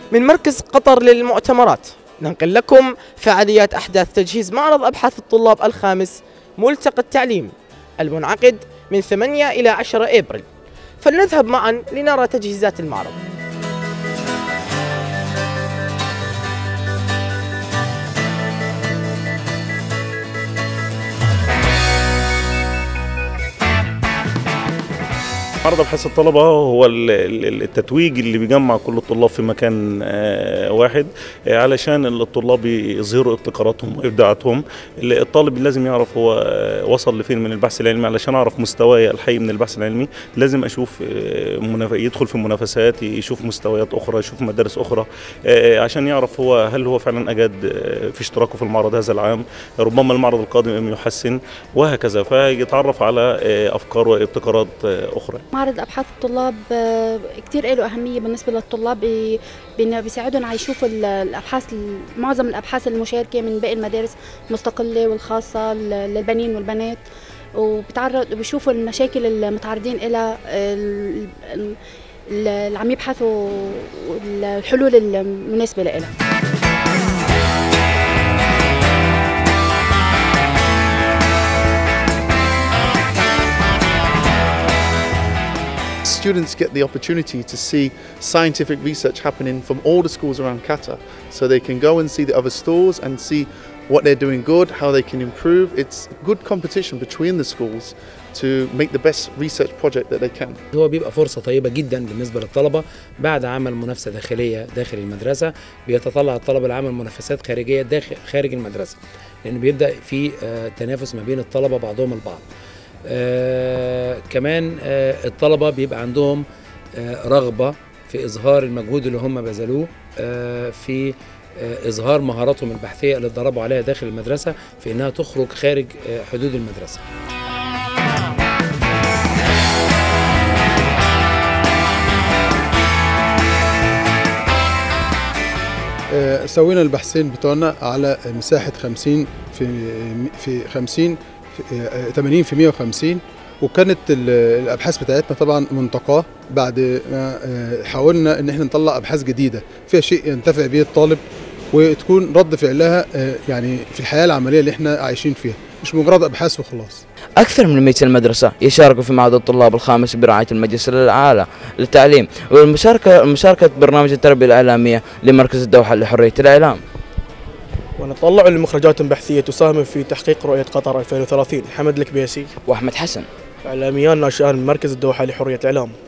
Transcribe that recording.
من مركز قطر للمؤتمرات ننقل لكم فعاليات أحداث تجهيز معرض أبحاث الطلاب الخامس ملتقى التعليم المنعقد من 8 إلى 10 إبريل فلنذهب معا لنرى تجهيزات المعرض معرض ابحاث الطلبه هو ال- ال- التتويج اللي بيجمع كل الطلاب في مكان آه، واحد آه، علشان الطلاب يظهروا ابتكاراتهم وابداعاتهم ال- الطالب لازم يعرف هو آه، وصل لفين من البحث العلمي علشان اعرف مستواي الحقيقي من البحث العلمي لازم اشوف آه، مناف- يدخل في منافسات يشوف مستويات اخرى يشوف مدارس اخرى آه، عشان يعرف هو هل هو فعلا اجاد آه، في اشتراكه في المعرض هذا العام ربما المعرض القادم يحسن وهكذا فيتعرف على آه، افكار وابتكارات آه، اخرى معرض ابحاث الطلاب آه، كتير له اهميه بالنسبه للطلاب ب- بانه بيساعدهم على يشوفوا ال- الابحاث ال- معظم الابحاث المشاركه من باقي المدارس المستقله والخاصه ل- للبنين والبنات وبتعرض وبيشوفوا المشاكل المتعرضين لها ال- ال- اللي عم يبحثوا والحلول المناسبه لها Students get the opportunity to see scientific research happening from all the schools around Qatar. So they can go and see the other stores and see what they're doing good, how they can improve. It's good competition between the schools to make the best research project that they can. هو بيبقى فرصة طيبة جدا بالنسبة للطلبة بعد عمل منافسة داخلية داخل المدرسة بيتطلع الطلبة لعمل منافسات خارجية داخل خارج المدرسة لأن بيبدأ في آه، تنافس ما بين الطلبة بعضهم البعض آه، كمان آه، الطلبة بيبقى عندهم آه، رغبة في إظهار المجهود اللي هم بذلوه آه، في آه، إظهار مهاراتهم البحثية اللي اتدربوا عليها داخل المدرسة في إنها تخرج خارج آه، حدود المدرسة آه، سوينا البحثين بتوعنا على مساحة 50 في في 50 في آه، 80 في 150 وكانت ال- الابحاث بتاعتنا طبعا منتقاه بعد ما آه، حاولنا ان احنا نطلع ابحاث جديده فيها شيء ينتفع به الطالب وتكون رد فعلها آه، يعني في الحياه العمليه اللي احنا عايشين فيها مش مجرد ابحاث وخلاص أكثر من 100 المدرسة يشاركوا في معهد الطلاب الخامس برعاية المجلس الأعلى للتعليم والمشاركة مشاركة برنامج التربية الإعلامية لمركز الدوحة لحرية الإعلام ونطلع لمخرجات بحثية تساهم في تحقيق رؤية قطر 2030 حمد الكبيسي وأحمد حسن إعلاميان ناشئان من مركز الدوحة لحرية الإعلام